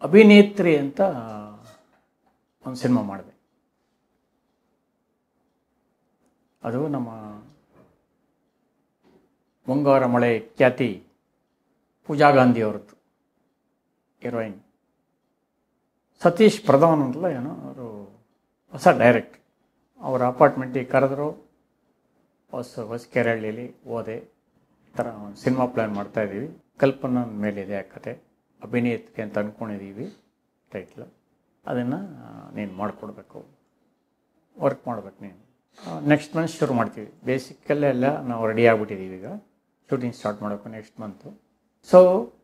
ಅಭಿನೇತ್ರಿ ಅಂತ ಒಂದು ಸಿನಿಮಾ ಮಾಡಿದೆ ಅದು ನಮ್ಮ ಮುಂಗಾರ ಮಳೆ ಖ್ಯಾತಿ ಪೂಜಾ ಗಾಂಧಿ ಅವ್ರದ್ದು ಹೀರೋಯಿನ್ ಸತೀಶ್ ಪ್ರಧಾನ್ ಅಂತಲ್ಲ ಏನೋ ಅವರು ಹೊಸ ಡೈರೆಕ್ಟ್ ಅವರ ಅಪಾರ್ಟ್ಮೆಂಟಿಗೆ ಕರೆದ್ರು ಹೊಸ ಹೊಸಕೆರಹಳ್ಳಿಲಿ ಹೋದೆ ಈ ಥರ ಒಂದು ಸಿನಿಮಾ ಪ್ಲ್ಯಾನ್ ಮಾಡ್ತಾಯಿದ್ದೀವಿ ಕಲ್ಪನಾ ಮೇಲಿದೆ ಆ ಕತೆ ಅಭಿನೇತ್ರಿ ಅಂತ ಅಂದ್ಕೊಂಡಿದ್ದೀವಿ ಟೈಟ್ಲು ಅದನ್ನು ನೀನು ಮಾಡಿಕೊಡ್ಬೇಕು ವರ್ಕ್ ಮಾಡ್ಬೇಕು ನೀನು ನೆಕ್ಸ್ಟ್ ಮಂತ್ ಶುರು ಮಾಡ್ತೀವಿ ಬೇಸಿಕಲ್ಲೇ ಎಲ್ಲ ನಾವು ರೆಡಿ ಆಗಿಬಿಟ್ಟಿದ್ದೀವಿ ಈಗ ಶೂಟಿಂಗ್ ಸ್ಟಾರ್ಟ್ ಮಾಡಬೇಕು next month so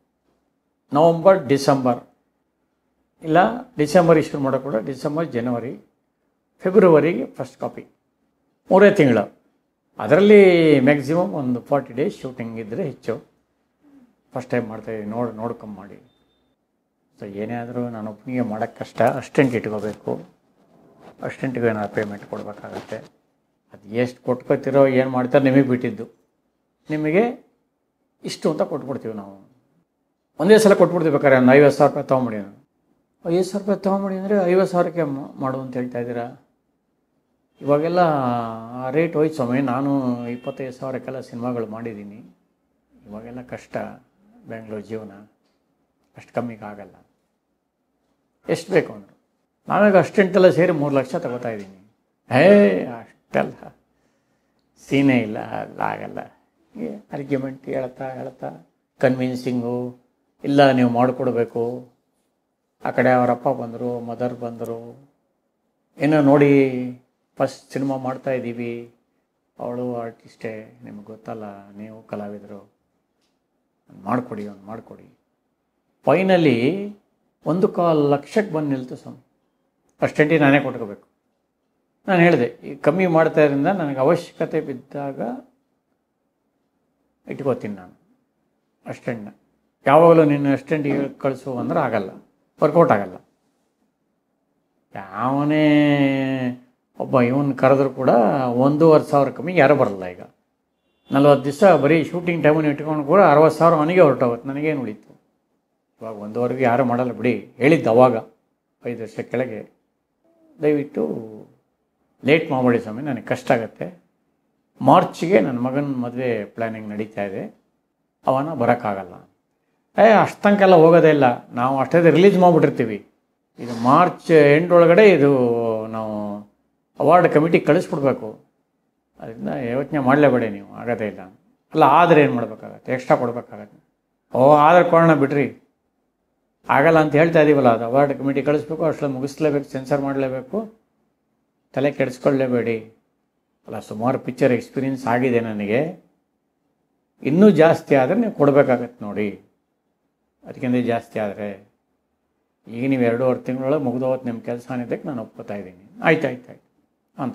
November December ಇಲ್ಲ ಡಿಸೆಂಬರಿಗೆ ಶುರು ಮಾಡೋಕೆ ಕೂಡ ಡಿಸೆಂಬರ್ ಜನವರಿ ಫೆಬ್ರವರಿಗೆ ಫಸ್ಟ್ ಕಾಪಿ ಮೂರೇ ತಿಂಗಳು ಅದರಲ್ಲಿ ಮ್ಯಾಕ್ಸಿಮಮ್ ಒಂದು ಫಾರ್ಟಿ ಡೇಸ್ ಶೂಟಿಂಗ್ ಇದ್ದರೆ ಹೆಚ್ಚು ಫಸ್ಟ್ ಟೈಮ್ ಮಾಡ್ತಾಯಿದ್ದೀವಿ ನೋಡಿ ನೋಡ್ಕೊಂಡ್ ಮಾಡಿ ಸೊ ಏನೇ ಆದರೂ ನಾನು ಒಬ್ಬನಿಗೆ ಮಾಡೋಕ್ಕೆ ಕಷ್ಟ ಅಸ್ಟೆಂಟ್ ಇಟ್ಕೋಬೇಕು ಅಸ್ಟೆಂಟಿಗೆ ಏನಾದ್ರು ಪೇಮೆಂಟ್ ಕೊಡಬೇಕಾಗತ್ತೆ ಅದು ಎಷ್ಟು ಕೊಟ್ಕೋತಿರೋ ಏನು ಮಾಡ್ತಾರೆ ನಿಮಗೆ ಬಿಟ್ಟಿದ್ದು ನಿಮಗೆ ಇಷ್ಟು ಅಂತ ಕೊಟ್ಬಿಡ್ತೀವಿ ನಾವು ಒಂದೇ ಸಲ ಕೊಟ್ಬಿಡ್ತೀವಿ ಬೇಕಾದ್ರೆ ಒಂದು ಐವತ್ತು ಸಾವಿರ ರೂಪಾಯಿ ತೊಗೊಂಬಿಡಿ ನಾನು ಐವತ್ತು ಸಾವಿರ ರೂಪಾಯಿ ತೊಗೊಂಬಿಡಿ ಅಂದರೆ ಐವತ್ತು ಸಾವಿರಕ್ಕೆ ಮ- ಮಾಡು ಅಂತ ಹೇಳ್ತಾ ಇದ್ದೀರಾ ಇವಾಗೆಲ್ಲ ಆ ರೇಟ್ ಹೋಯ್ತು ಸ್ವಾಮಿ ನಾನು ಇಪ್ಪತ್ತೈದು ಸಾವಿರಕ್ಕೆಲ್ಲ ಸಿನಿಮಾಗಳು ಮಾಡಿದ್ದೀನಿ ಇವಾಗೆಲ್ಲ ಕಷ್ಟ ಬೆಂಗಳೂರು ಜೀವನ ಅಷ್ಟು ಕಮ್ಮಿಗೆ ಆಗಲ್ಲ ಎಷ್ಟು ಬೇಕು ಅಂದರು ನಾವೀಗ ಅಷ್ಟೆಂಟೆಲ್ಲ ಸೇರಿ ಮೂರು ಲಕ್ಷ ತಗೋತಾ ಇದ್ದೀನಿ ಹೇ ಅಷ್ಟೆಲ್ಲ ಸೀನೇ ಇಲ್ಲ ಅಲ್ಲ ಆಗಲ್ಲ ಆರ್ಗ್ಯುಮೆಂಟ್ ಹೇಳ್ತಾ ಹೇಳ್ತಾ ಕನ್ವಿನ್ಸಿಂಗು ಇಲ್ಲ ನೀವು ಮಾಡಿಕೊಡ್ಬೇಕು ಆ ಕಡೆ ಅವರ ಅಪ್ಪ ಬಂದರು ಮದರ್ ಬಂದರು ಏನೋ ನೋಡಿ ಫಸ್ಟ್ ಸಿನಿಮಾ ಮಾಡ್ತಾ ಇದ್ದೀವಿ ಅವಳು ಆರ್ಟಿಸ್ಟೇ ನಿಮ್ಗೆ ಗೊತ್ತಲ್ಲ ನೀವು ಕಲಾವಿದರು ಒಂದು ಮಾಡಿಕೊಡಿ ಒಂದು ಮಾಡಿಕೊಡಿ ಫೈನಲಿ ಒಂದು ಕಾಲು ಲಕ್ಷಕ್ಕೆ ಬಂದು ನಿಲ್ತು ಸ್ವಾಮಿ ಅಷ್ಟೆಂಟಿ ನಾನೇ ಕೊಟ್ಕೋಬೇಕು ನಾನು ಹೇಳಿದೆ ಈ ಕಮ್ಮಿ ಮಾಡ್ತಾ ಇರೋದ್ರಿಂದ ನನಗೆ ಅವಶ್ಯಕತೆ ಬಿದ್ದಾಗ ಇಟ್ಕೋತೀನಿ ನಾನು ಅಷ್ಟೆಂಟ್ನ ಯಾವಾಗಲೂ ನಿನ್ನ ಅಷ್ಟೆಂಟಿಗೆ ಕಳಿಸು ಅಂದ್ರೆ ಆಗಲ್ಲ ವರ್ಕೌಟ್ ಆಗಲ್ಲ ಯಾವನೇ ಒಬ್ಬ ಇವನ್ ಕರೆದ್ರು ಕೂಡ ಒಂದೂವರೆ ಸಾವಿರ ಕಮ್ಮಿ ಯಾರೂ ಬರಲ್ಲ ಈಗ ನಲ್ವತ್ತು ದಿವಸ ಬರೀ ಶೂಟಿಂಗ್ ಟೈಮನ್ನು ಇಟ್ಕೊಂಡು ಕೂಡ ಅರವತ್ತು ಸಾವಿರ ಅವನಿಗೆ ಹೊರಟೋಗುತ್ತೆ ನನಗೇನು ಉಳೀತು ಇವಾಗ ಒಂದುವರೆಗೆ ಯಾರೂ ಮಾಡಲ್ಲ ಬಿಡಿ ಹೇಳಿದ್ದು ಅವಾಗ ಐದು ವರ್ಷ ಕೆಳಗೆ ದಯವಿಟ್ಟು ಲೇಟ್ ಮಾಡಬೇಡಿ ಸ್ವಾಮಿ ನನಗೆ ಕಷ್ಟ ಆಗುತ್ತೆ ಮಾರ್ಚ್ಗೆ ನನ್ನ ಮಗನ ಮದುವೆ ಪ್ಲ್ಯಾನಿಂಗ್ ನಡೀತಾ ಇದೆ ಅವನ ಬರೋಕ್ಕಾಗಲ್ಲ ಏ ಅಷ್ಟು ತನಕೆಲ್ಲ ಹೋಗೋದೇ ಇಲ್ಲ ನಾವು ಅಷ್ಟೇ ರಿಲೀಸ್ ಮಾಡಿಬಿಟ್ಟಿರ್ತೀವಿ ಇದು ಮಾರ್ಚ್ ಎಂಡ್ ಒಳಗಡೆ ಇದು ನಾವು ಅವಾರ್ಡ್ ಕಮಿಟಿಗೆ ಕಳಿಸ್ಬಿಡ್ಬೇಕು ಅದರಿಂದ ಯೋಚನೆ ಮಾಡಲೇಬೇಡಿ ನೀವು ಆಗೋದೇ ಇಲ್ಲ ಅಲ್ಲ ಆದರೆ ಏನು ಮಾಡಬೇಕಾಗತ್ತೆ ಎಕ್ಸ್ಟ್ರಾ ಕೊಡಬೇಕಾಗತ್ತೆ ಓ ಆದ್ರೆ ಕೊಡೋಣ ಬಿಡ್ರಿ ಆಗಲ್ಲ ಅಂತ ಹೇಳ್ತಾ ಇದ್ದೀವಲ್ಲ ಅದು ಅವಾರ್ಡ್ ಕಮಿಟಿ ಕಳಿಸ್ಬೇಕು ಅಷ್ಟರಲ್ಲಿ ಮುಗಿಸ್ಲೇಬೇಕು ಸೆನ್ಸರ್ ಮಾಡಲೇಬೇಕು ತಲೆ ಕೆಡಿಸ್ಕೊಳ್ಳೇಬೇಡಿ ಅಲ್ಲ ಸುಮಾರು ಪಿಕ್ಚರ್ ಎಕ್ಸ್ಪೀರಿಯನ್ಸ್ ಆಗಿದೆ ನನಗೆ ಇನ್ನೂ ಜಾಸ್ತಿ ಆದರೆ ನೀವು ಕೊಡಬೇಕಾಗತ್ತೆ ನೋಡಿ ಅದಕ್ಕಿಂತ ಜಾಸ್ತಿ ಆದರೆ ಈಗ ನೀವು ಎರಡೂವರೆ ತಿಂಗಳೊಳಗೆ ಮುಗಿದೋವತ್ತು ನಿಮ್ಮ ಕೆಲಸ ಅನ್ನೋದಕ್ಕೆ ನಾನು ಒಪ್ಕೋತಾ ಇದ್ದೀನಿ ಆಯ್ತು ಆಯ್ತು ಆಯ್ತು ಅಂತ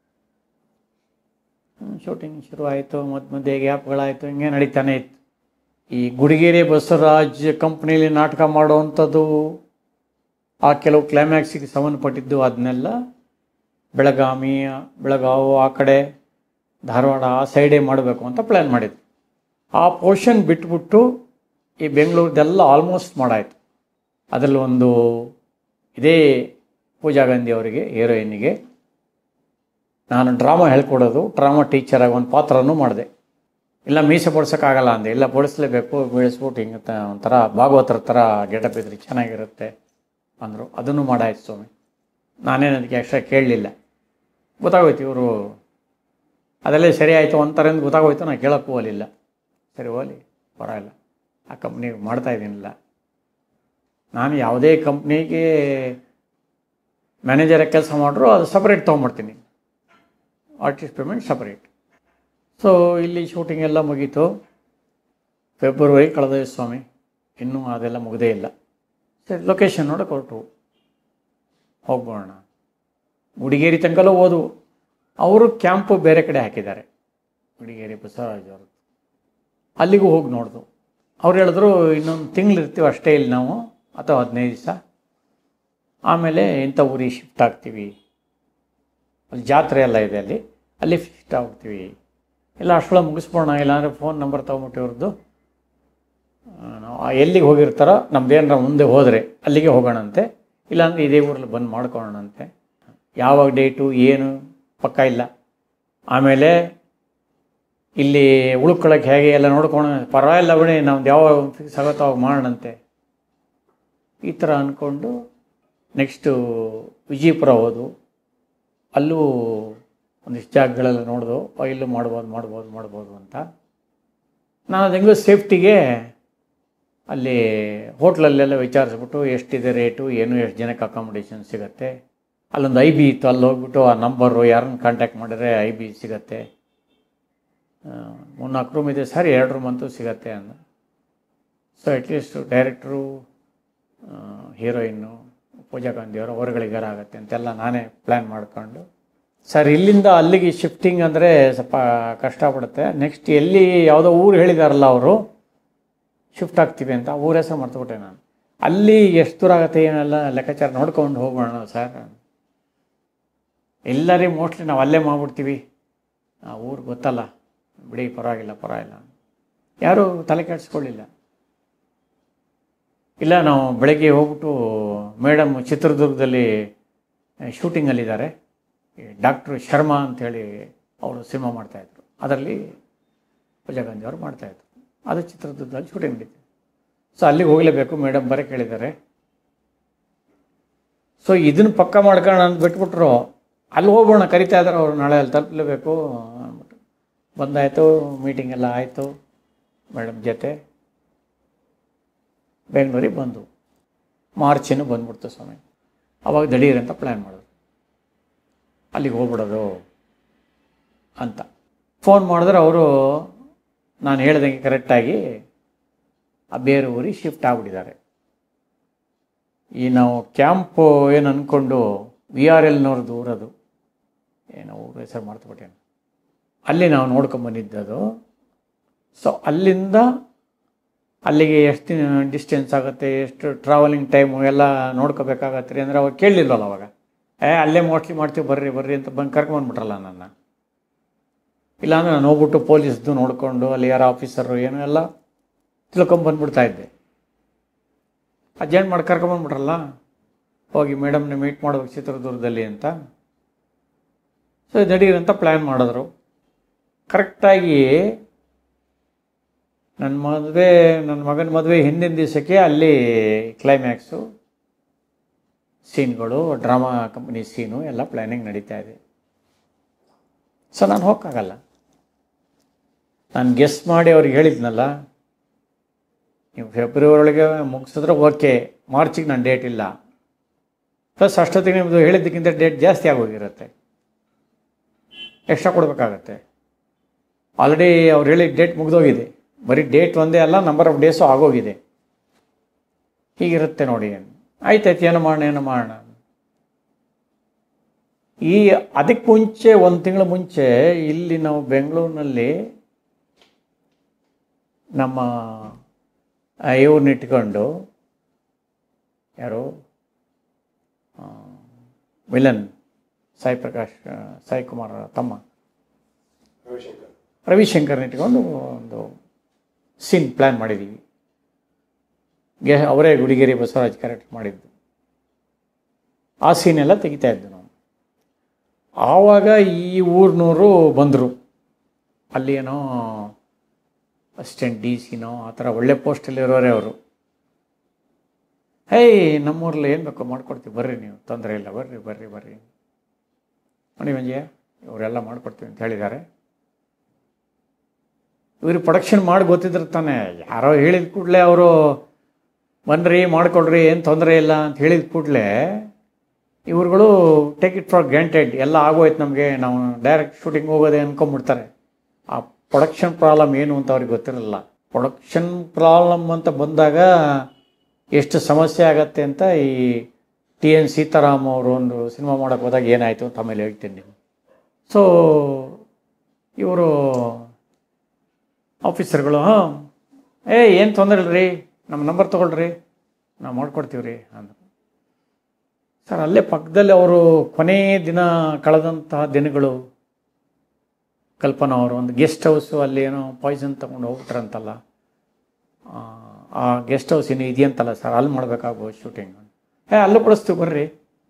ಶೂಟಿಂಗ್ ಶುರು ಆಯಿತು ಮತ್ತು ಮಧ್ಯೆ ಗ್ಯಾಪ್ಗಳಾಯಿತು ಹಿಂಗೆ ನಡೀತಾನೆ ಇತ್ತು ಈ ಗುಡಿಗೆರೆ ಬಸವರಾಜ್ ಕಂಪ್ನಿಲಿ ನಾಟಕ ಮಾಡೋವಂಥದ್ದು ಆ ಕೆಲವು ಕ್ಲೈಮ್ಯಾಕ್ಸಿಗೆ ಸಂಬಂಧಪಟ್ಟಿದ್ದು ಅದನ್ನೆಲ್ಲ ಬೆಳಗಾವಿ ಬೆಳಗಾವು ಆ ಕಡೆ ಧಾರವಾಡ ಆ ಸೈಡೇ ಮಾಡಬೇಕು ಅಂತ ಪ್ಲ್ಯಾನ್ ಮಾಡಿದ್ವಿ ಆ ಪೋರ್ಷನ್ ಬಿಟ್ಬಿಟ್ಟು ಈ ಬೆಂಗಳೂರದೆಲ್ಲ ಆಲ್ಮೋಸ್ಟ್ ಮಾಡಾಯಿತು ಅದರಲ್ಲಿ ಒಂದು ಇದೇ ಪೂಜಾ ಗಾಂಧಿ ಅವರಿಗೆ ಹೀರೋಯಿನ್ನಿಗೆ ನಾನು ಡ್ರಾಮಾ ಹೇಳ್ಕೊಡೋದು ಡ್ರಾಮಾ ಟೀಚರಾಗಿ ಒಂದು ಪಾತ್ರನೂ ಮಾಡಿದೆ ಇಲ್ಲ ಮೀಸೆ ಪಡಿಸೋಕ್ಕಾಗಲ್ಲ ಅಂದೆ ಇಲ್ಲ ಪಡಿಸ್ಲೇಬೇಕು ಬೆಳೆಸ್ಬಿಟ್ಟು ಹಿಂಗೆ ತ- ಒಂಥರ ಭಾಗವತರ ಥರ ಗೆಟಪ್ ಇದ್ರೆ ಚೆನ್ನಾಗಿರುತ್ತೆ ಅಂದರು ಅದನ್ನು ಮಾಡಾಯ್ತು ಸ್ವಾಮಿ ನಾನೇನು ಅದಕ್ಕೆ ಎಕ್ಸ್ಟ್ರಾ ಕೇಳಲಿಲ್ಲ ಗೊತ್ತಾಗೋಯ್ತು ಇವರು ಅದೆಲ್ಲ ಸರಿ ಆಯಿತು ಅಂತಾರಿಂದ ಗೊತ್ತಾಗೋಯ್ತು ನಾನು ಕೇಳೋಕ್ಕೂ ಹೋಗಲಿಲ್ಲ ಸರಿ ಹೋಗಲಿ ಪರವಾಗಿಲ್ಲ ಆ ಕಂಪ್ನಿಗೆ ಮಾಡ್ತಾ ಇದ್ದೀನಿಲ್ಲ ನಾನು ಯಾವುದೇ ಕಂಪ್ನಿಗೆ ಮ್ಯಾನೇಜರಾಗಿ ಕೆಲಸ ಮಾಡಿದ್ರು ಅದು ಸಪ್ರೇಟ್ ತೊಗೊಂಬಿಡ್ತೀನಿ ಆರ್ಟಿಸ್ಟ್ ಪೇಮೆಂಟ್ ಸಪ್ರೇಟ್ ಸೊ ಇಲ್ಲಿ ಶೂಟಿಂಗ್ ಎಲ್ಲ ಮುಗೀತು ಫೆಬ್ರವರಿ ಕಳೆದ ಸ್ವಾಮಿ ಇನ್ನೂ ಅದೆಲ್ಲ ಮುಗದೇ ಇಲ್ಲ ಸರಿ ಲೊಕೇಶನ್ ನೋಡೋಕೆ ಹೊರಟು ಹೋಗ್ಬೋಣ ಗುಡಿಗೇರಿ ತನಕಲೂ ಹೋದವು ಅವರು ಕ್ಯಾಂಪು ಬೇರೆ ಕಡೆ ಹಾಕಿದ್ದಾರೆ ಗುಡಿಗೇರಿ ಬಸವರಾಜ್ ಅವರು ಅಲ್ಲಿಗೂ ಹೋಗಿ ನೋಡಿದು ಅವ್ರು ಹೇಳಿದ್ರು ಇನ್ನೊಂದು ತಿಂಗಳು ಇರ್ತೀವಿ ಅಷ್ಟೇ ಇಲ್ಲಿ ನಾವು ಅಥವಾ ಹದಿನೈದು ದಿವಸ ಆಮೇಲೆ ಇಂಥ ಊರಿಗೆ ಶಿಫ್ಟ್ ಆಗ್ತೀವಿ ಅಲ್ಲಿ ಜಾತ್ರೆ ಎಲ್ಲ ಇದೆ ಅಲ್ಲಿ ಅಲ್ಲಿ ಶಿಫ್ಟ್ ಆಗ್ತೀವಿ ಇಲ್ಲ ಅಷ್ಟೊಳಗೆ ಮುಗಿಸ್ಬೋಣ ಇಲ್ಲಾಂದರೆ ಫೋನ್ ನಂಬರ್ ತೊಗೊಂಬಿಟ್ಟು ಇವ್ರದ್ದು ನಾವು ಎಲ್ಲಿಗೆ ಹೋಗಿರ್ತಾರೋ ನಮ್ದೇನಾರ ಮುಂದೆ ಹೋದರೆ ಅಲ್ಲಿಗೆ ಹೋಗೋಣಂತೆ ಇಲ್ಲಾಂದರೆ ಇದೇ ಊರಲ್ಲಿ ಬಂದು ಮಾಡ್ಕೊಳ್ಳೋಣಂತೆ ಯಾವಾಗ ಡೇಟು ಏನು ಪಕ್ಕ ಇಲ್ಲ ಆಮೇಲೆ ಇಲ್ಲಿ ಉಳ್ಕೊಳ್ಳೋಕೆ ಹೇಗೆ ಎಲ್ಲ ನೋಡ್ಕೊಂಡು ಪರವಾಗಿಲ್ಲ ಬಿಡಿ ನಮ್ದು ಯಾವಾಗ ಫಿಕ್ಸ್ ಆಗುತ್ತೋ ಅವಾಗ ಮಾಡೋಣಂತೆ ಈ ಥರ ಅಂದ್ಕೊಂಡು ನೆಕ್ಸ್ಟು ವಿಜಯಪುರ ಹೋದು ಅಲ್ಲೂ ಒಂದಿಷ್ಟು ಜಾಗಗಳೆಲ್ಲ ನೋಡಿದು ಇಲ್ಲೂ ಮಾಡ್ಬೋದು ಮಾಡ್ಬೋದು ಮಾಡ್ಬೋದು ಅಂತ ನಾನು ಅದು ಹೆಂಗೋ ಸೇಫ್ಟಿಗೆ ಅಲ್ಲಿ ಹೋಟ್ಲಲ್ಲೆಲ್ಲ ವಿಚಾರಿಸ್ಬಿಟ್ಟು ಎಷ್ಟಿದೆ ರೇಟು ಏನು ಎಷ್ಟು ಜನಕ್ಕೆ ಅಕಾಮಿಡೇಷನ್ ಸಿಗುತ್ತೆ ಅಲ್ಲೊಂದು ಐ ಬಿ ಇತ್ತು ಅಲ್ಲಿ ಹೋಗ್ಬಿಟ್ಟು ಆ ನಂಬರು ಯಾರನ್ನ ಕಾಂಟ್ಯಾಕ್ಟ್ ಮಾಡಿದ್ರೆ ಐ ಬಿ ಸಿಗತ್ತೆ ಮೂರ್ನಾಲ್ಕು ರೂಮ್ ಇದೆ ಸರ್ ಎರಡು ರೂಮ್ ಅಂತೂ ಸಿಗತ್ತೆ ಅಂದ so at least director heroine Pooja ಗಾಂಧಿಯವರು ಹೊರಗಳಿಗಾರ ಆಗುತ್ತೆ ಅಂತೆಲ್ಲ ನಾನೇ ಪ್ಲ್ಯಾನ್ ಮಾಡ್ಕೊಂಡು ಸರ್ ಇಲ್ಲಿಂದ ಅಲ್ಲಿಗೆ ಶಿಫ್ಟಿಂಗ್ ಅಂದರೆ ಸ್ವಲ್ಪ ಕಷ್ಟಪಡುತ್ತೆ ನೆಕ್ಸ್ಟ್ ಎಲ್ಲಿ ಯಾವುದೋ ಊರು ಹೇಳಿದಾರಲ್ಲ ಅವರು ಶಿಫ್ಟ್ ಆಗ್ತೀವಿ ಅಂತ ಊರ ಹೆಸರು ಮರ್ತುಬಿಟ್ಟೆ ನಾನು ಅಲ್ಲಿ ಎಷ್ಟು ದೂರ ಆಗುತ್ತೆ ಏನೆಲ್ಲ ಲೆಕ್ಕಾಚಾರ ನೋಡ್ಕೊಂಡು ಹೋಗೋಣ ಸರ್ ಎಲ್ಲರಿ ಮೋಸ್ಟ್ಲಿ ನಾವು ಅಲ್ಲೇ ಮಾಡ್ಬಿಡ್ತೀವಿ ಆ ಊರು ಗೊತ್ತಲ್ಲ ಬಿಡಿ ಪರವಾಗಿಲ್ಲ ಪರವಾಗಿಲ್ಲ ಯಾರೂ ತಲೆ ಕೆಡಿಸ್ಕೊಳ್ಳಿಲ್ಲ ಇಲ್ಲ ನಾವು ಬೆಳಗ್ಗೆ ಹೋಗ್ಬಿಟ್ಟು ಮೇಡಮ್ ಚಿತ್ರದುರ್ಗದಲ್ಲಿ ಶೂಟಿಂಗಲ್ಲಿದ್ದಾರೆ ಡಾಕ್ಟ್ರು ಶರ್ಮಾ ಅಂಥೇಳಿ ಅವರು ಸಿನಿಮಾ ಮಾಡ್ತಾಯಿದ್ರು ಅದರಲ್ಲಿ ಪೂಜಾ ಗಾಂಧಿ ಅವರು ಮಾಡ್ತಾಯಿದ್ರು ಅದು ಚಿತ್ರದುರ್ಗದಲ್ಲಿ ಶೂಟಿಂಗ್ ನಡೀತಿದೆ ಸೊ ಅಲ್ಲಿಗೆ ಹೋಗಲೇಬೇಕು ಮೇಡಮ್ ಬರೀ ಕೇಳಿದ್ದಾರೆ ಸೊ ಇದನ್ನು ಪಕ್ಕ ಮಾಡ್ಕೊಂಡು ಅಂತ ಬಿಟ್ಬಿಟ್ರು ಅಲ್ಲಿ ಹೋಗೋಣ ಕರಿತಾ ಇದ್ದಾರೆ ಅವ್ರು ನಾಳೆ ಅಲ್ಲಿ ತಲುಪಲೇಬೇಕು ಅಂದ್ಬಿಟ್ಟು ಬಂದಾಯಿತು ಮೀಟಿಂಗ್ ಎಲ್ಲ ಆಯಿತು ಮೇಡಮ್ ಜೊತೆ ಬೆಂಗಳೂರಿಗೆ ಬಂದು ಮಾರ್ಚಿನೂ ಬಂದ್ಬಿಡ್ತು ಸ್ವಾಮಿ ಅವಾಗ ದಡೀರ್ ಅಂತ ಪ್ಲ್ಯಾನ್ ಮಾಡೋದು ಅಲ್ಲಿಗೆ ಹೋಗ್ಬಿಡೋದು ಅಂತ ಫೋನ್ ಮಾಡಿದ್ರೆ ಅವರು ನಾನು ಹೇಳ್ದಂಗೆ ಕರೆಕ್ಟಾಗಿ ಆ ಬೇರೆ ಊರಿಗೆ ಶಿಫ್ಟ್ ಆಗಿಬಿಟ್ಟಿದ್ದಾರೆ ಈ ನಾವು ಕ್ಯಾಂಪು ಏನು ಅಂದ್ಕೊಂಡು ವಿ ಆರ್ ಎಲ್ನವ್ರದ್ದು ಊರದು ಏನೋ ಊರ ಹೆಸರು ಮಾಡ್ತುಬಿಟ್ಟೇನು ಅಲ್ಲಿ ನಾವು ನೋಡ್ಕೊಂಬಂದಿದ್ದದು ಸೊ ಅಲ್ಲಿಂದ ಅಲ್ಲಿಗೆ ಎಷ್ಟು ಡಿಸ್ಟೆನ್ಸ್ ಆಗುತ್ತೆ ಎಷ್ಟು ಟ್ರಾವೆಲಿಂಗ್ ಟೈಮು ಎಲ್ಲ ನೋಡ್ಕೋಬೇಕಾಗತ್ತೆ ರೀ ಅಂದರೆ ಅವಾಗ ಕೇಳಲಿಲ್ವಲ್ಲ ಅವಾಗ ಏ ಅಲ್ಲೇ ಮೋಸ್ಟ್ಲಿ ಮಾಡ್ತೀವಿ ಬರ್ರಿ ಬರ್ರಿ ಅಂತ ಬಂದು ಕರ್ಕೊಂಬಂದ್ಬಿಟ್ರಲ್ಲ ನನ್ನ ಇಲ್ಲಾಂದ್ರೆ ನಾನು ಹೋಗ್ಬಿಟ್ಟು ಪೊಲೀಸ್ದು ನೋಡಿಕೊಂಡು ಅಲ್ಲಿ ಯಾರು ಆಫೀಸರು ಏನೋ ಎಲ್ಲ ತಿಳ್ಕೊಂಬಂದ್ಬಿಡ್ತಾ ಇದ್ದೆ ಅರ್ಜೆಂಟ್ ಮಾಡಿ ಕರ್ಕೊಂಬಂದ್ಬಿಟ್ರಲ್ಲ ಹೋಗಿ ಮೇಡಮ್ನ ಮೀಟ್ ಮಾಡ್ಬೇಕು ಚಿತ್ರದುರ್ಗದಲ್ಲಿ ಅಂತ ಸೊ ದಿಢೀರ್ ಅಂತ ಪ್ಲ್ಯಾನ್ ಮಾಡಿದ್ರು ಕರೆಕ್ಟಾಗಿ ನನ್ನ ಮದುವೆ ನನ್ನ ಮಗನ ಮದುವೆ ಹಿಂದಿನ ದಿವಸಕ್ಕೆ ಅಲ್ಲಿ ಕ್ಲೈಮ್ಯಾಕ್ಸು ಸೀನ್ಗಳು ಡ್ರಾಮಾ ಕಂಪ್ನಿ ಸೀನು ಎಲ್ಲ ಪ್ಲ್ಯಾನಿಂಗ್ ನಡೀತಾ ಇದೆ ಸೊ ನಾನು ಹೋಗೋಕ್ಕಾಗಲ್ಲ ನಾನು ಗೆಸ್ ಮಾಡಿ ಅವ್ರಿಗೆ ಹೇಳಿದ್ನಲ್ಲ ನೀವು ಫೆಬ್ರವರಿ ಒಳಗೆ ಮುಗಿಸಿದ್ರೆ ಓಕೆ ಮಾರ್ಚಿಗೆ ನನ್ನ ಡೇಟ್ ಇಲ್ಲ ಪ್ಲಸ್ ಅಷ್ಟೊತ್ತಿಗೆ ನಿಮ್ಮದು ಹೇಳಿದ್ದಕ್ಕಿಂತ ಡೇಟ್ ಜಾಸ್ತಿ ಆಗೋಗಿರುತ್ತೆ ಎಕ್ಸ್ಟ್ರಾ ಕೊಡಬೇಕಾಗತ್ತೆ ಆಲ್ರೆಡಿ ಅವ್ರು ಹೇಳಿದ ಡೇಟ್ ಮುಗಿದೋಗಿದೆ ಬರೀ ಡೇಟ್ ಒಂದೇ ಅಲ್ಲ ನಂಬರ್ ಆಫ್ ಡೇಸು ಆಗೋಗಿದೆ ಹೀಗಿರುತ್ತೆ ನೋಡಿ ಆಯ್ತಾಯ್ತು ಏನು ಮಾಡೋಣ ಏನು ಮಾಡೋಣ ಈ ಅದಕ್ಕೆ ಮುಂಚೆ ಒಂದು ತಿಂಗಳ ಮುಂಚೆ ಇಲ್ಲಿ ನಾವು ಬೆಂಗಳೂರಿನಲ್ಲಿ ನಮ್ಮ ಇವ್ರನ್ನ ಇಟ್ಕೊಂಡು ಯಾರು ವಿಲನ್ ಸಾಯಿ ಪ್ರಕಾಶ್ ಸಾಯಿ ಕುಮಾರ್ ತಮ್ಮ ರವಿಶಂಕರ್ ರವಿಶಂಕರ್ನ ಇಟ್ಕೊಂಡು ಒಂದು ಸೀನ್ ಪ್ಲ್ಯಾನ್ ಮಾಡಿದ್ದೀವಿ ಗೆ ಅವರೇ ಗುಡಿಗೆರೆ ಬಸವರಾಜ್ ಕ್ಯಾರೆಕ್ಟರ್ ಮಾಡಿದ್ದು ಆ ಸೀನೆಲ್ಲ ತೆಗಿತಾ ಇದ್ದು ನಾವು ಆವಾಗ ಈ ಊರಿನವರು ಬಂದರು ಅಲ್ಲಿ ಏನೋ ಅಸಿಸ್ಟೆಂಟ್ ಡಿ ಸಿನೋ ಆ ಥರ ಒಳ್ಳೆ ಪೋಸ್ಟಲ್ಲಿರೋರೇ ಅವರು ಹೇಯ್ ನಮ್ಮೂರಲ್ಲಿ ಏನು ಬೇಕೋ ಮಾಡ್ಕೊಡ್ತೀವಿ ಬರ್ರಿ ನೀವು ತೊಂದರೆ ಇಲ್ಲ ಬರ್ರಿ ಬರ್ರಿ ಬರ್ರಿ ನೋಡಿ ಮಂಜಯ್ಯ ಇವರೆಲ್ಲ ಮಾಡ್ಕೊಡ್ತೀವಿ ಅಂತ ಹೇಳಿದ್ದಾರೆ ಇವ್ರಿಗೆ ಪ್ರೊಡಕ್ಷನ್ ಮಾಡಿ ಗೊತ್ತಿದ್ರೆ ತಾನೆ ಯಾರೋ ಹೇಳಿದ ಕೂಡಲೇ ಅವರು ಬನ್ನಿರಿ ಮಾಡ್ಕೊಡ್ರಿ ಏನು ತೊಂದರೆ ಇಲ್ಲ ಅಂತ ಹೇಳಿದ ಕೂಡಲೇ ಇವ್ರುಗಳು ಟೇಕ್ ಇಟ್ ಫಾರ್ ಗ್ಯಾಂಟೆಡ್ ಎಲ್ಲ ಆಗೋಯ್ತು ನಮಗೆ ನಾವು ಡೈರೆಕ್ಟ್ ಶೂಟಿಂಗ್ ಹೋಗೋದೇ ಅನ್ಕೊಂಬಿಡ್ತಾರೆ ಆ ಪ್ರೊಡಕ್ಷನ್ ಪ್ರಾಬ್ಲಮ್ ಏನು ಅಂತ ಅವ್ರಿಗೆ ಗೊತ್ತಿರಲ್ಲ ಪ್ರೊಡಕ್ಷನ್ ಪ್ರಾಬ್ಲಮ್ ಅಂತ ಬಂದಾಗ ಎಷ್ಟು ಸಮಸ್ಯೆ ಆಗತ್ತೆ ಅಂತ ಈ ಟಿ ಎನ್ ಸೀತಾರಾಮ್ ಅವರು ಒಂದು ಸಿನಿಮಾ ಮಾಡೋಕ್ಕೆ ಹೋದಾಗ ಏನಾಯಿತು ಅಂತ ಆಮೇಲೆ ಹೇಳ್ತೀನಿ ನೀವು ಸೊ ಇವರು ಆಫೀಸರ್ಗಳು ಹಾಂ ಏ ಏನು ತೊಂದರೆ ಇಲ್ಲ ರೀ ನಮ್ಮ ನಂಬರ್ ತೊಗೊಳ್ರಿ ನಾವು ಮಾಡ್ಕೊಡ್ತೀವಿ ರೀ ಅಂದರು ಸರ್ ಅಲ್ಲೇ ಪಕ್ಕದಲ್ಲಿ ಅವರು ಕೊನೇ ದಿನ ಕಳೆದಂತಹ ದಿನಗಳು ಕಲ್ಪನಾ ಅವರು ಒಂದು ಗೆಸ್ಟ್ ಹೌಸು ಅಲ್ಲಿ ಏನೋ ಪಾಯ್ಸನ್ ತೊಗೊಂಡು ಹೋಗ್ಬಿಟ್ರಂತಲ್ಲ ಆ, ಆ ಗೆಸ್ಟ್ ಹೌಸ್ ಇನ್ನು ಇದೆಯಂತಲ್ಲ ಸರ್ ಅಲ್ಲಿ ಮಾಡಬೇಕಾಗ್ಬೋದು ಶೂಟಿಂಗ್ ಏ ಅಲ್ಲೂ ಕೊಡಿಸ್ತೀವಿ ಬರ್ರಿ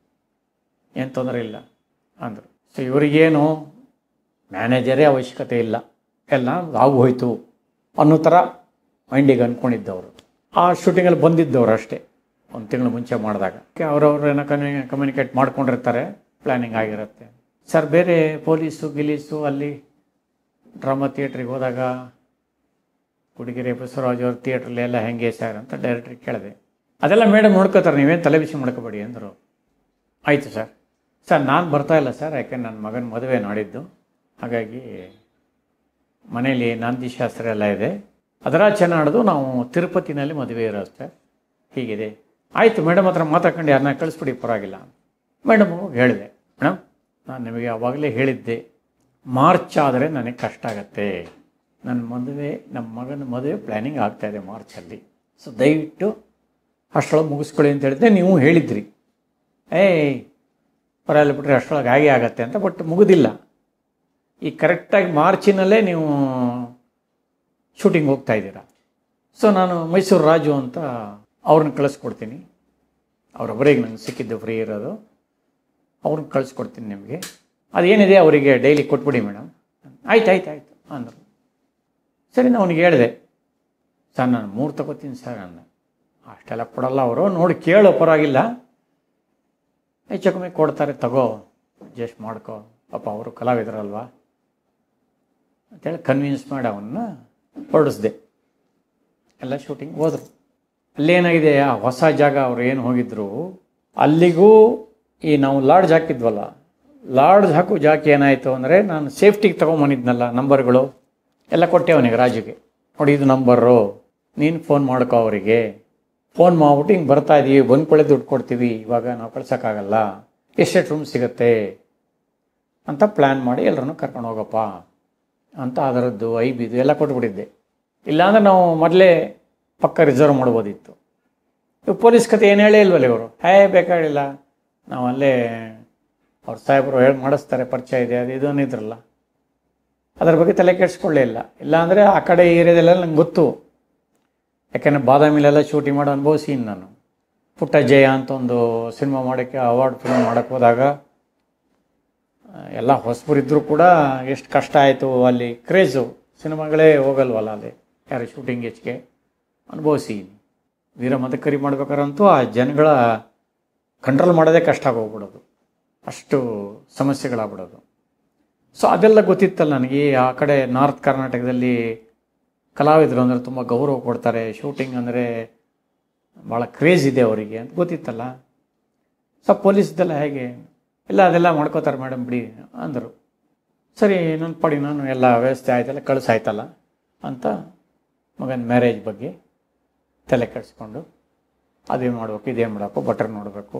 ಏನು ತೊಂದರೆ ಇಲ್ಲ ಅಂದರು ಸೊ ಇವರಿಗೇನು ಮ್ಯಾನೇಜರೇ ಅವಶ್ಯಕತೆ ಇಲ್ಲ ಎಲ್ಲ ಆಗು ಹೋಯ್ತು ಅನ್ನೋ ಥರ ಮೈಂಡಿಗೆ ಅಂದ್ಕೊಂಡಿದ್ದವರು ಆ ಶೂಟಿಂಗಲ್ಲಿ ಬಂದಿದ್ದವರು ಅಷ್ಟೇ ಒಂದು ತಿಂಗಳು ಮುಂಚೆ ಮಾಡಿದಾಗ ಅವರವ್ರು ಏನೋ ಕಮ್ಯು ಕಮ್ಯುನಿಕೇಟ್ ಮಾಡ್ಕೊಂಡಿರ್ತಾರೆ ಪ್ಲ್ಯಾನಿಂಗ್ ಆಗಿರುತ್ತೆ ಸರ್ ಬೇರೆ ಪೊಲೀಸು ಗಿಲೀಸು ಅಲ್ಲಿ ಡ್ರಾಮಾ ಥಿಯೇಟ್ರಿಗೆ ಹೋದಾಗ ಹುಡುಗಿರೆ ಬಸವರಾಜ್ ಅವ್ರ ಥಿಯೇಟ್ರಲ್ಲಿ ಎಲ್ಲ ಹೆಂಗೆ ಸರ್ ಅಂತ ಡೈರೆಕ್ಟ್ರಿಗೆ ಕೇಳಿದೆ ಅದೆಲ್ಲ ಮೇಡಮ್ ನೋಡ್ಕೋತಾರೆ ನೀವೇನು ತಲೆ ಬಿಸಿ ಮಾಡ್ಕೋಬೇಡಿ ಅಂದರು ಆಯಿತು ಸರ್ ಸರ್ ನಾನು ಬರ್ತಾ ಇಲ್ಲ ಸರ್ ಯಾಕೆ ನನ್ನ ಮಗನ ಮದುವೆ ನಾಡಿದ್ದು ಹಾಗಾಗಿ ಮನೇಲಿ ನಾಂದಿ ಶಾಸ್ತ್ರ ಎಲ್ಲ ಇದೆ ಅದರಾಚೆ ನಾಡ್ದು ನಾವು ತಿರುಪತಿನಲ್ಲಿ ಮದುವೆ ಇರೋದು ಸರ್ ಹೀಗಿದೆ ಆಯಿತು ಮೇಡಮ್ ಹತ್ರ ಮಾತಾಡ್ಕೊಂಡು ಯಾರನ್ನ ಕಳಿಸ್ಬಿಡಿ ಪರವಾಗಿಲ್ಲ ಮೇಡಮ್ ಹೇಳಿದೆ ಮೇಡಮ್ ನಾನು ನಿಮಗೆ ಆವಾಗಲೇ ಹೇಳಿದ್ದೆ ಮಾರ್ಚ್ ಆದರೆ ನನಗೆ ಕಷ್ಟ ಆಗುತ್ತೆ ನನ್ನ ಮದುವೆ ನಮ್ಮ ಮಗನ ಮದುವೆ ಪ್ಲ್ಯಾನಿಂಗ್ ಆಗ್ತಾಯಿದೆ ಮಾರ್ಚಲ್ಲಿ ಸೊ ದಯವಿಟ್ಟು ಅಷ್ಟರೊಳಗೆ ಮುಗಿಸ್ಕೊಳ್ಳಿ ಅಂತ ಹೇಳಿದ್ದೆ ನೀವು ಹೇಳಿದ್ರಿ ಏಯ್ ಪರವಾಗಿಲ್ಲ ಬಿಟ್ರೆ ಅಷ್ಟರೊಳಗೆ ಹಾಗೆ ಆಗತ್ತೆ ಅಂತ ಬಟ್ ಮುಗುದಿಲ್ಲ ಈ ಕರೆಕ್ಟಾಗಿ ಮಾರ್ಚಿನಲ್ಲೇ ನೀವು ಶೂಟಿಂಗ್ ಹೋಗ್ತಾ ಇದ್ದೀರಾ ಸೊ ನಾನು ಮೈಸೂರು ರಾಜು ಅಂತ ಅವ್ರನ್ನ ಕಳಿಸ್ಕೊಡ್ತೀನಿ ಅವರೊಬ್ಬರಿಗೆ ನಂಗೆ ಸಿಕ್ಕಿದ್ದು ಫ್ರೀ ಇರೋದು ಅವ್ರನ್ನ ಕಳಿಸ್ಕೊಡ್ತೀನಿ ನಿಮಗೆ ಅದೇನಿದೆ ಅವರಿಗೆ ಡೈಲಿ ಕೊಟ್ಬಿಡಿ ಮೇಡಮ್ ಆಯ್ತು ಆಯ್ತು ಆಯಿತು ಅಂದರು ಸರಿ ನಾನು ಅವ್ನಿಗೆ ಹೇಳಿದೆ ಸರ್ ನಾನು ಮೂರು ತಗೋತೀನಿ ಸರ್ ಅಂದ ಅಷ್ಟೆಲ್ಲ ಕೊಡಲ್ಲ ಅವರು ನೋಡಿ ಕೇಳೋ ಪರವಾಗಿಲ್ಲ ಹೆಚ್ಚು ಕಮ್ಮಿ ಕೊಡ್ತಾರೆ ತಗೋ ಅಡ್ಜಸ್ಟ್ ಮಾಡ್ಕೋ ಪಾಪ ಅವರು ಕಲಾವಿದರಲ್ವಾ ಅಂತೇಳಿ ಕನ್ವಿನ್ಸ್ ಮಾಡಿ ಅವನ್ನ ಹೊರಡಿಸ್ದೆ ಎಲ್ಲ ಶೂಟಿಂಗ್ ಹೋದರು ಅಲ್ಲೇನಾಗಿದೆ ಆ ಹೊಸ ಜಾಗ ಅವ್ರು ಏನು ಹೋಗಿದ್ರು ಅಲ್ಲಿಗೂ ಈ ನಾವು ಲಾಡ್ಜ್ ಹಾಕಿದ್ವಲ್ಲ ಲಾಡ್ಜ್ ಹಾಕೋ ಜಾಗ ಏನಾಯಿತು ಅಂದರೆ ನಾನು ಸೇಫ್ಟಿಗೆ ತೊಗೊಂಬಂದಿದ್ನಲ್ಲ ನಂಬರ್ಗಳು ಎಲ್ಲ ಕೊಟ್ಟೆ ಅವನಿಗೆ ರಾಜುಗೆ ನೋಡಿ ಇದು ನಂಬರು ನೀನು ಫೋನ್ ಮಾಡ್ಕೋ ಅವರಿಗೆ ಫೋನ್ ಮಾಡ್ಬಿಟ್ಟು ಹಿಂಗೆ ಬರ್ತಾ ಇದೀವಿ ಬಂದ್ಕೊಳ್ಳೆ ದುಡ್ಡು ಕೊಡ್ತೀವಿ ಇವಾಗ ನಾವು ಕಳ್ಸೋಕ್ಕಾಗಲ್ಲ ಎಷ್ಟೆಷ್ಟು ರೂಮ್ ಸಿಗುತ್ತೆ ಅಂತ ಪ್ಲ್ಯಾನ್ ಮಾಡಿ ಎಲ್ಲರನ್ನು ಕರ್ಕೊಂಡು ಹೋಗಪ್ಪ ಅಂತ ಅದರದ್ದು ಐ ಬಿದು ಎಲ್ಲ ಕೊಟ್ಬಿಟ್ಟಿದ್ದೆ ಇಲ್ಲಾಂದ್ರೆ ನಾವು ಮೊದಲೇ ಪಕ್ಕ ರಿಸರ್ವ್ ಮಾಡ್ಬೋದಿತ್ತು ಇವು ಪೊಲೀಸ್ ಕತೆ ಏನು ಹೇಳೇ ಇಲ್ವಲ್ಲ ಇವರು ಹೇ ಬೇಕಾಗಿಲ್ಲ ನಾವು ಅಲ್ಲೇ ಅವ್ರ ಸಾಹೇಬರು ಹೇಳಿ ಮಾಡಿಸ್ತಾರೆ ಪರಿಚಯ ಇದೆ ಅದು ಇದು ಅನ್ನಿದ್ರಲ್ಲ ಅದ್ರ ಬಗ್ಗೆ ತಲೆ ಕೆಡಿಸ್ಕೊಳ್ಳೇ ಇಲ್ಲ ಇಲ್ಲಾಂದರೆ ಆ ಕಡೆ ಏರಿಯಾದಲ್ಲೆಲ್ಲ ನಂಗೆ ಗೊತ್ತು ಯಾಕೆಂದರೆ ಬಾದಾಮಿಲೆಲ್ಲ ಶೂಟಿಂಗ್ ಮಾಡೋ ಅನುಭವಿಸೀನಿ ನಾನು ಪುಟ್ಟ ಜಯ ಅಂತ ಒಂದು ಸಿನಿಮಾ ಮಾಡೋಕ್ಕೆ ಅವಾರ್ಡ್ ಫಿಲ್ಮ್ ಮಾಡೋಕ್ಕೆ ಹೋದಾಗ ಆ, ಎಲ್ಲ ಹೊಸಬರಿದ್ದರೂ ಕೂಡ ಎಷ್ಟು ಕಷ್ಟ ಆಯಿತು ಅಲ್ಲಿ ಕ್ರೇಜು ಸಿನಿಮಾಗಳೇ ಹೋಗಲ್ವಲ್ಲ ಅಲ್ಲಿ ಯಾರು ಶೂಟಿಂಗ್ ಹೆಚ್ಚಿಗೆ ಅನುಭವಿಸೀನಿ ವೀರ ಮದಕರಿ ಮಾಡ್ಬೇಕಾರಂತೂ ಆ ಜನಗಳ ಕಂಟ್ರೋಲ್ ಮಾಡೋದೇ ಕಷ್ಟ ಆಗೋಗ್ಬಿಡೋದು ಅಷ್ಟು ಸಮಸ್ಯೆಗಳಾಗ್ಬಿಡೋದು ಸೊ ಅದೆಲ್ಲ ಗೊತ್ತಿತ್ತಲ್ಲ ನನಗೆ ಆ ಕಡೆ ನಾರ್ತ್ ಕರ್ನಾಟಕದಲ್ಲಿ ಕಲಾವಿದರು ಅಂದರೆ ತುಂಬ ಗೌರವ ಕೊಡ್ತಾರೆ ಶೂಟಿಂಗ್ ಅಂದರೆ ಭಾಳ ಕ್ರೇಜ್ ಇದೆ ಅವರಿಗೆ ಅಂತ ಗೊತ್ತಿತ್ತಲ್ಲ ಸೊ ಪೊಲೀಸ್ದೆಲ್ಲ ಹೇಗೆ ಇಲ್ಲ ಅದೆಲ್ಲ ಮಾಡ್ಕೋತಾರೆ ಮೇಡಮ್ ಬಿಡಿ ಅಂದರು ಸರಿ ನನ್ನ ಪಡಿ ನಾನು ಎಲ್ಲ ವ್ಯವಸ್ಥೆ ಆಯ್ತಲ್ಲ ಕಳಿಸಾಯ್ತಲ್ಲ ಅಂತ ಮಗನ ಮ್ಯಾರೇಜ್ ಬಗ್ಗೆ ತಲೆ ಕೆಡಿಸ್ಕೊಂಡು ಅದೇ ಮಾಡಬೇಕು ಇದೇ ಮಾಡಬೇಕು ಬಟರ್ ನೋಡಬೇಕು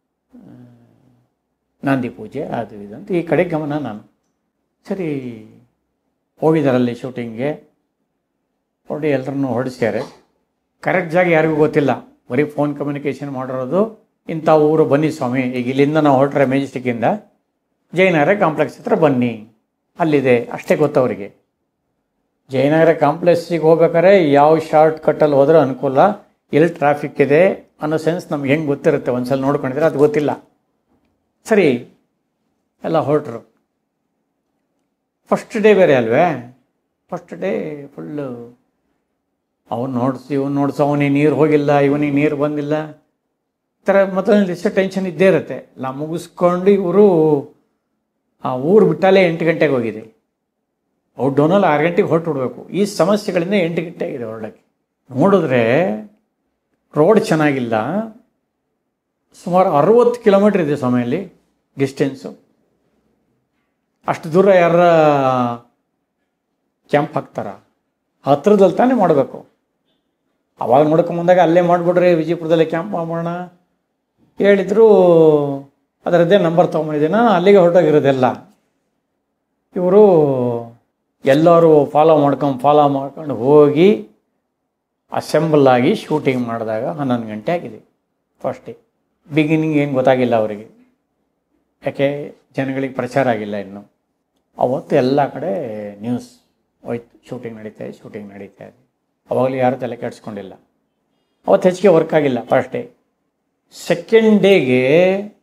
ನಂದಿ ಪೂಜೆ ಅದು ಇದು ಅಂತ ಈ ಕಡೆ ಗಮನ ನಾನು ಸರಿ ಹೋಗಿದ್ದಾರಲ್ಲಿ ಶೂಟಿಂಗ್ಗೆ ಹೊರಡಿ ಎಲ್ಲರನ್ನೂ ಹೊರಡಿಸ್ಯಾರೆ ಕರೆಕ್ಟ್ ಜಾಗ ಯಾರಿಗೂ ಗೊತ್ತಿಲ್ಲ ಬರೀ ಫೋನ್ ಕಮ್ಯುನಿಕೇಷನ್ ಮಾಡಿರೋದು ಇಂಥ ಊರು ಬನ್ನಿ ಸ್ವಾಮಿ ಈಗ ಇಲ್ಲಿಂದ ನಾವು ಹೊರಟ್ರೆ ಮೆಜೆಸ್ಟಿಕ್ಕಿಂದ ಜಯನಗರ ಕಾಂಪ್ಲೆಕ್ಸ್ ಹತ್ರ ಬನ್ನಿ ಅಲ್ಲಿದೆ ಅಷ್ಟೇ ಗೊತ್ತವರಿಗೆ ಜಯನಗರ ಕಾಂಪ್ಲೆಕ್ಸಿಗೆ ಹೋಗ್ಬೇಕಾದ್ರೆ ಯಾವ ಶಾರ್ಟ್ ಕಟ್ಟಲ್ಲಿ ಹೋದ್ರೆ ಅನುಕೂಲ ಎಲ್ಲಿ ಟ್ರಾಫಿಕ್ ಇದೆ ಅನ್ನೋ ಸೆನ್ಸ್ ನಮ್ಗೆ ಹೆಂಗೆ ಗೊತ್ತಿರುತ್ತೆ ಒಂದ್ಸಲ ನೋಡ್ಕೊಂಡಿದ್ರೆ ಅದು ಗೊತ್ತಿಲ್ಲ ಸರಿ ಎಲ್ಲ ಹೊರಟ್ರು ಫಸ್ಟ್ ಡೇ ಬೇರೆ ಅಲ್ವೇ ಫಸ್ಟ್ ಡೇ ಫುಲ್ಲು ಅವ್ನು ನೋಡ್ಸಿ ಇವ್ನು ನೋಡ್ಸು ಅವನಿಗೆ ನೀರು ಹೋಗಿಲ್ಲ ಇವನಿಗೆ ನೀರು ಬಂದಿಲ್ಲ ಈ ಥರ ಮೊದಲನೇ ದಿವಸ ಟೆನ್ಷನ್ ಇದ್ದೇ ಇರುತ್ತೆ ನಾ ಮುಗಿಸ್ಕೊಂಡು ಇವರು ಆ ಊರು ಬಿಟ್ಟಲ್ಲೇ ಎಂಟು ಗಂಟೆಗೆ ಹೋಗಿದೆ ಔಟ್ ಡೌನಲ್ಲಿ ಆರು ಗಂಟೆಗೆ ಹೊರಟು ಬಿಡಬೇಕು ಈ ಸಮಸ್ಯೆಗಳಿಂದ ಎಂಟು ಗಂಟೆ ಆಗಿದೆ ಹೊರಡಕ್ಕೆ ನೋಡಿದ್ರೆ ರೋಡ್ ಚೆನ್ನಾಗಿಲ್ಲ ಸುಮಾರು ಅರವತ್ತು ಕಿಲೋಮೀಟ್ರ್ ಇದೆ ಸಮಯಲ್ಲಿ ಡಿಸ್ಟೆನ್ಸು ಅಷ್ಟು ದೂರ ಯಾರ ಕ್ಯಾಂಪ್ ಹಾಕ್ತಾರ ಹತ್ರದಲ್ಲಿ ತಾನೇ ಮಾಡಬೇಕು ಅವಾಗ ನೋಡ್ಕೊಂಬಂದಾಗ ಅಲ್ಲೇ ಮಾಡಿಬಿಡ್ರಿ ವಿಜಯಪುರದಲ್ಲಿ ಕ್ಯಾಂಪ್ ಮಾಡೋಣ ಹೇಳಿದ್ರು ಅದರದ್ದೇ ನಂಬರ್ ತೊಗೊಂಡಿದ್ದೀನಿ ನಾನು ಅಲ್ಲಿಗೆ ಹೊರಟೋಗಿರೋದೆಲ್ಲ ಇವರು ಎಲ್ಲರೂ ಫಾಲೋ ಮಾಡ್ಕೊಂಡು ಫಾಲೋ ಮಾಡ್ಕೊಂಡು ಹೋಗಿ ಅಸೆಂಬಲ್ ಆಗಿ ಶೂಟಿಂಗ್ ಮಾಡಿದಾಗ ಹನ್ನೊಂದು ಗಂಟೆ ಆಗಿದೆ ಫಸ್ಟ್ ಡೇ ಬಿಗಿನಿಂಗ್ ಏನು ಗೊತ್ತಾಗಿಲ್ಲ ಅವರಿಗೆ ಯಾಕೆ ಜನಗಳಿಗೆ ಪ್ರಚಾರ ಆಗಿಲ್ಲ ಇನ್ನು ಅವತ್ತು ಎಲ್ಲ ಕಡೆ ನ್ಯೂಸ್ ಹೋಯ್ತು ಶೂಟಿಂಗ್ ನಡೀತಾ ಇದೆ ಶೂಟಿಂಗ್ ನಡೀತಾ ಇದೆ ಅವಾಗಲೂ ಯಾರೂ ತಲೆ ಕೆಡಿಸ್ಕೊಂಡಿಲ್ಲ ಅವತ್ತು ಹೆಚ್ಚಿಗೆ ವರ್ಕ್ ಆಗಿಲ್ಲ ಫಸ್ಟ್ ಡೇ ಸೆಕೆಂಡ್ ಡೇಗೆ